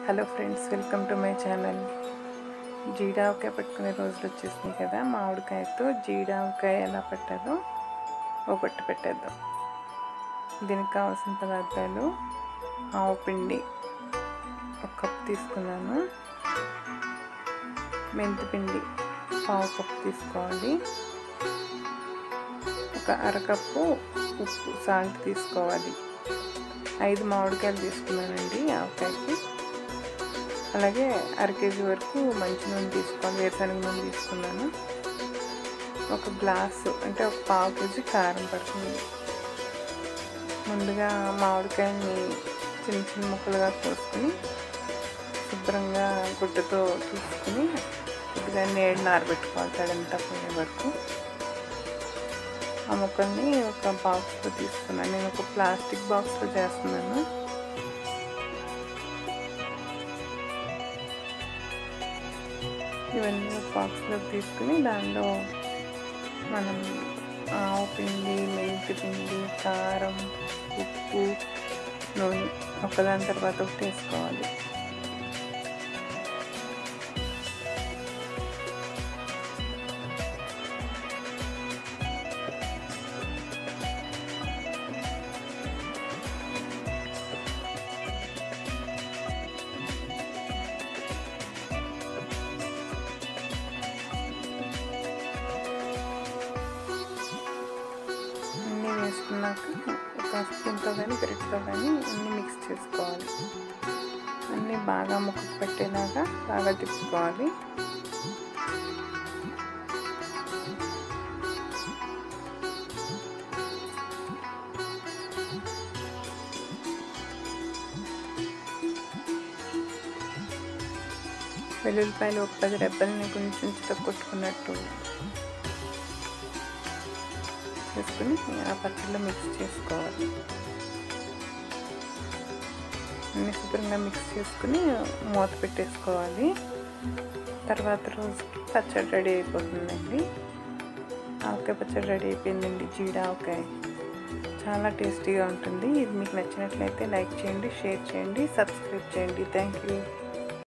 hello friends welcome to my channel జీడావకాయ పట్టుకునే రోజులు వచ్చేసినాయి కదా మామిడికాయతో జీడావకాయ ఎలా పట్టాలో ఓ పట్టు పెట్టేద్దాం దీనికి కావాల్సిన పదార్థాలు ఆవు పిండి ఒక కప్ తీసుకున్నాను మెంతి పిండి పావు కప్పు తీసుకోవాలి ఒక అరకప్పు ఉప్పు సాల్ట్ తీసుకోవాలి ఐదు మామిడికాయలు తీసుకున్నానండి ఆవకాయకి అలాగే అర కేజీ వరకు మంచి నూనె తీసుకోవాలి వేరుశనగ నూనె తీసుకున్నాను ఒక గ్లాసు అంటే ఒక పావు కేజీ కారం పడుతుంది ముందుగా మామిడికాయని చిన్న చిన్న ముక్కలుగా కోసుకుని శుభ్రంగా గుడ్డతో తీసుకుని కొద్దిగా నీళ్ళు నారబెట్టుకోవాలి తడంతా పోయే వరకు ఆ ముక్కల్ని ఒక బాక్స్లో తీసుకున్నాను నేను ఒక ప్లాస్టిక్ బాక్స్లో చేస్తున్నాను ఇవన్నీ ఒక బాక్స్లోకి తీసుకుని దానిలో మనం ఆవు పిండి మెంతి పిండి కారం ఉప్పు నూనె ఒకదాని తర్వాత ఒకటి వేసుకోవాలి అన్నీ వేసుకున్నాక ఒక స్పూన్తో కానీ గరిటతో కానీ అన్నీ మిక్స్ చేసుకోవాలి అన్నీ బాగా ముక్కకు పెట్టేలాగా బాగా తిప్పుకోవాలి వెల్లుల్లిపాయలు ఒక పది రెబ్బల్ని కొంచెం కొట్టుకున్నట్టు చేసుకుని ఆ పచ్చడిలో మిక్స్ చేసుకోవాలి అన్ని శుభ్రంగా మిక్స్ చేసుకుని మూత పెట్టేసుకోవాలి తర్వాత రోజుకి పచ్చడి రెడీ అయిపోతుందండి ఆవకాయ పచ్చడి రెడీ అయిపోయిందండి జీడ ఆవకాయ చాలా టేస్టీగా ఉంటుంది ఇది మీకు నచ్చినట్లయితే లైక్ చేయండి షేర్ చేయండి సబ్స్క్రైబ్ చేయండి థ్యాంక్ యూ